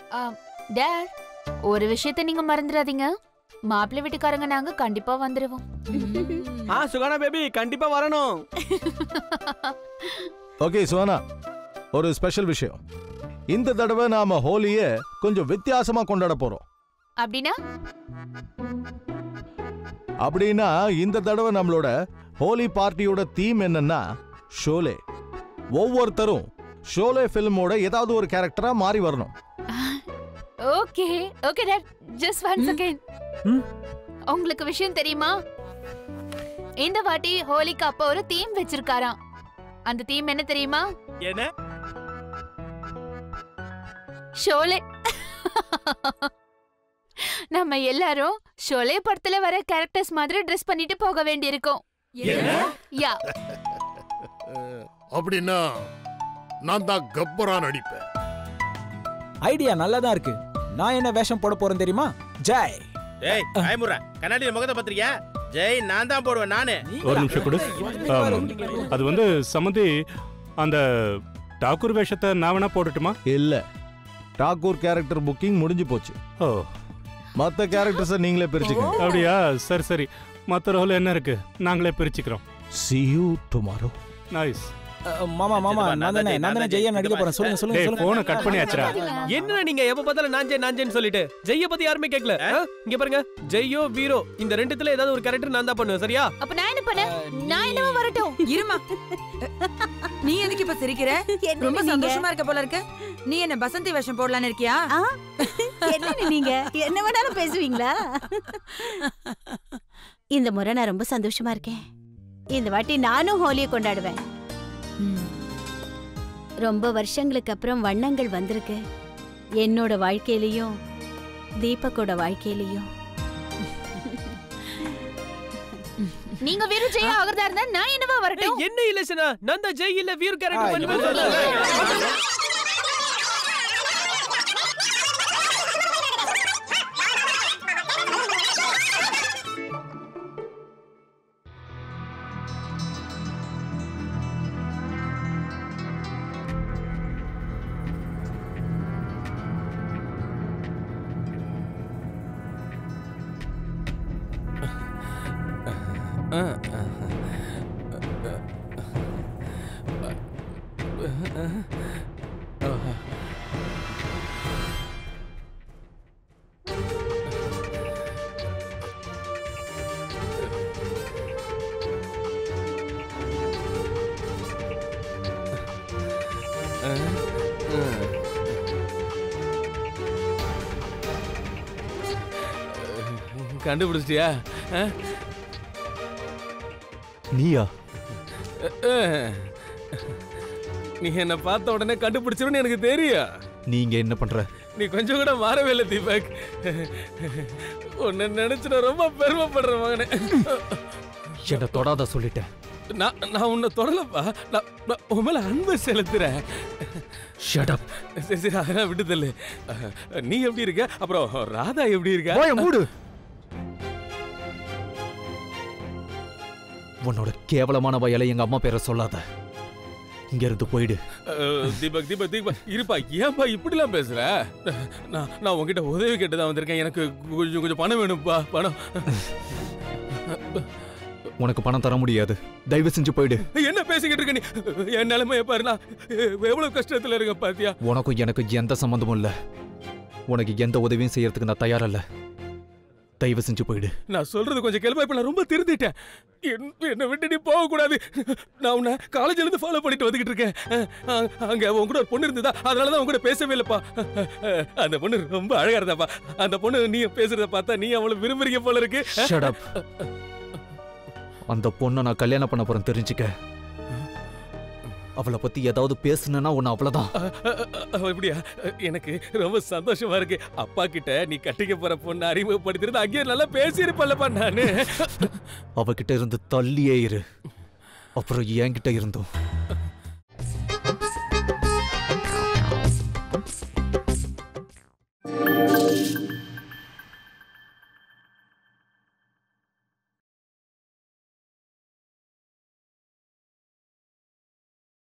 Date ஒரு விஷயத்த நீங்க மறந்துடாதீங்க மாப்பிள்ளை வீட்டுக்காரங்க நாங்க கண்டிப்பா வந்துருவோம் ஆ சுகானா பேபி கண்டிப்பா வரணும் ஓகே சுவனா ஒரு ஸ்பெஷல் விஷயம் இந்த தடவை நாம ஹோலிய கொஞ்சம் வித்தியாசமா கொண்டாட போறோம் அப்படின்னா அப்படின்னா இந்த தடவை நம்மளோட ஹோலி பார்ட்டியோட தீம் என்னன்னா ஷோலே ஒவ்வொருத்தரும் ஷோலே ஃபிலிமோட ஏதாவது ஒரு கேரக்டரா மாறி வரணும் okay okay dad just one second hmm. உங்களுக்கு விஷயம் தெரியுமா இந்த வாட்டி ஹோலிக்கு அப்பா ஒரு தீம் வச்சிருக்காராம் அந்த தீம் என்ன தெரியுமா என்ன ஷோலே நம்ம எல்லாரும் ஷோலே படத்துல வர கேரக்டர்ஸ் மாதிரி ட்ரெஸ் பண்ணிட்டு போக வேண்டியிருக்கும் யா அப்படின்னா நான் தான் கப்பரா நடிப்பேன் ஐடியா நல்லா தான் இருக்கு நான் என்ன வேஷம் போட போறேன் தெரியுமா ஜெய் ஏய் பயமுறா கண்ணாடியில முகத்தை பத்திரிக்கா ஜெய் நான் தான் போடுவேன் நானு ஒரு நிமிஷம் கொடு ஆம், அது வந்து சம்மந்தி அந்த டாக்கூர் வேஷத்தை நான் வேணா போடட்டுமா இல்ல டாக்கூர் கேரக்டர் புக்கிங் முடிஞ்சு போச்சு ஓ மத்த கேரக்டர்ஸை நீங்களே பிரிச்சுக்கங்க அப்படியா சரி சரி மற்ற ரோல் என்ன இருக்கு நாங்களே பிரிச்சுக்கிறோம் see you tomorrow nice ah, மாமா மாமா சித்தப்பா, நான் தானே நான் தானே ஜெய்யா நடிக்க போறேன் சொல்லுங்க சொல்லுங்க டேய் சொல்லுங்க போனை கட் பண்ணியாச்சுடா என்ன நீங்க எப்ப பார்த்தாலும் நாஞ்சே நாஞ்சேன்னு சொல்லிட்டு ஜெய்ய பத்தி யாருமே கேட்கல ஆ? இங்க பாருங்க ஜெய்யோ வீரோ இந்த ரெண்டுத்துல ஏதாவது ஒரு கேரக்டர் நான் தான் பண்ணுவேன் சரியா அப்ப நான் என்ன பண்ண நான் என்னவா வரட்டும் இருமா நீ எதுக்கு இப்ப சிரிக்கிற ரொம்ப சந்தோஷமா இருக்க போல இருக்கு நீ என்ன பசந்தி வேஷம் போடலான்னு இருக்கியா என்ன நீங்க என்ன வேணாலும் பேசுவீங்களா இந்த முறை நான் ரொம்ப சந்தோஷமா இருக்கேன் இந்த வாட்டி நானும் ஹோலியை கொண்டாடுவேன் ரொம்ப வருஷங்களுக்கு அப்புறம் வண்ணங்கள் வந்திருக்கு என்னோட வாழ்க்கையிலயும் தீபக்கோட வாழ்க்கையிலயும் நீங்க வீரு ஜெயா ஆகிறதா இருந்தா நான் என்னவா வரட்டும் ஏய், என்ன இல்ல நான் தான் ஜெய் இல்ல வீர் ஆ, கேரக்டர் பண்ணுவேன் இல்ல, இல்ல, சொல்றேன். கண்டுபிடிச்சிட்டியா ஆ? நீயா அஹ். நீ என்ன பார்த்த உடனே கண்டுபிடிச்சிருன்னு எனக்கு தெரியும் நீங்க என்ன பண்ற நீ கொஞ்சம் கூட மாறவே இல்லை தீபக் உன்னை நினைச்சு நான் ரொம்ப பெருமைப்படுறேன் மகனே என்ன தொடாத சொல்லிட்டேன் நான் நான் உன்னை தொடலப்பா நான் நான் உன் மேல அன்பு செலுத்துறேன் ஷட் அப் சரி சரி அதெல்லாம் விட்டு தள்ளு அஹ், நீ எப்படி இருக்க அப்புறம் ராதா எப்படி இருக்க மூடு உன்னோட கேவலமான வயலை எங்க அம்மா பேரை சொல்லாத இங்க இருந்து போயிடு அஹ், தீபக் தீபக் தீபக் இருப்பா ஏன்பா இப்படிலாம் பேசுற நான் நான் உன்கிட்ட உதவி கேட்டு தான் வந்திருக்கேன் எனக்கு கொஞ்சம் கொஞ்சம் பணம் வேணும்ப்பா பணம் உனக்கு பணம் தர முடியாது தயவு செஞ்சு போயிடு என்ன பேசிக்கிட்டு இருக்க நீ என் நிலைமைய பாரு நான் எவ்வளவு கஷ்டத்துல இருக்க பாத்தியா உனக்கும் எனக்கு எந்த சம்மந்தமும் இல்ல உனக்கு எந்த உதவியும் செய்யறதுக்கு நான் தயாரல்ல தயவு செஞ்சு போயிடு நான் சொல்றது கொஞ்சம் கேள்வி இப்ப நான் ரொம்ப திருந்திட்டேன் என்- என்னை விட்டு நீ போக கூடாது நான் உன்னை காலேஜ்ல இருந்து ஃபாலோ பண்ணிட்டு வந்துகிட்டு இருக்கேன் அஹ், அஹ், அங்க உன் கூட ஒரு பொண்ணு இருந்ததா அதனாலதான் உன் கூட பேசவே இல்லப்பா அஹ், அந்த பொண்ணு ரொம்ப அழகா இருந்தாப்பா அந்த பொண்ணு நீ பேசுறத பார்த்தா நீ அவளை விரும்புறீங்க போல இருக்கு Shut up. அந்த பொண்ணை நான் கல்யாணம் பண்ண போறேன் தெரிஞ்சுக்க அவளை பத்தி ஏதாவது பேசுனா உன்னை அவ்வளவுதான் அஹ், அஹ், அஹ், இப்படியா எனக்கு ரொம்ப சந்தோஷமா இருக்கு அப்பா கிட்ட நீ கட்டிக்க போற பொண்ணு அறிமுகப்படுத்திருந்து அங்கேயே நல்லா பேசியிருப்பல்லப்பா நானு அவகிட்ட இருந்து தள்ளியே இரு அப்புறம் என்கிட்ட இருந்தும்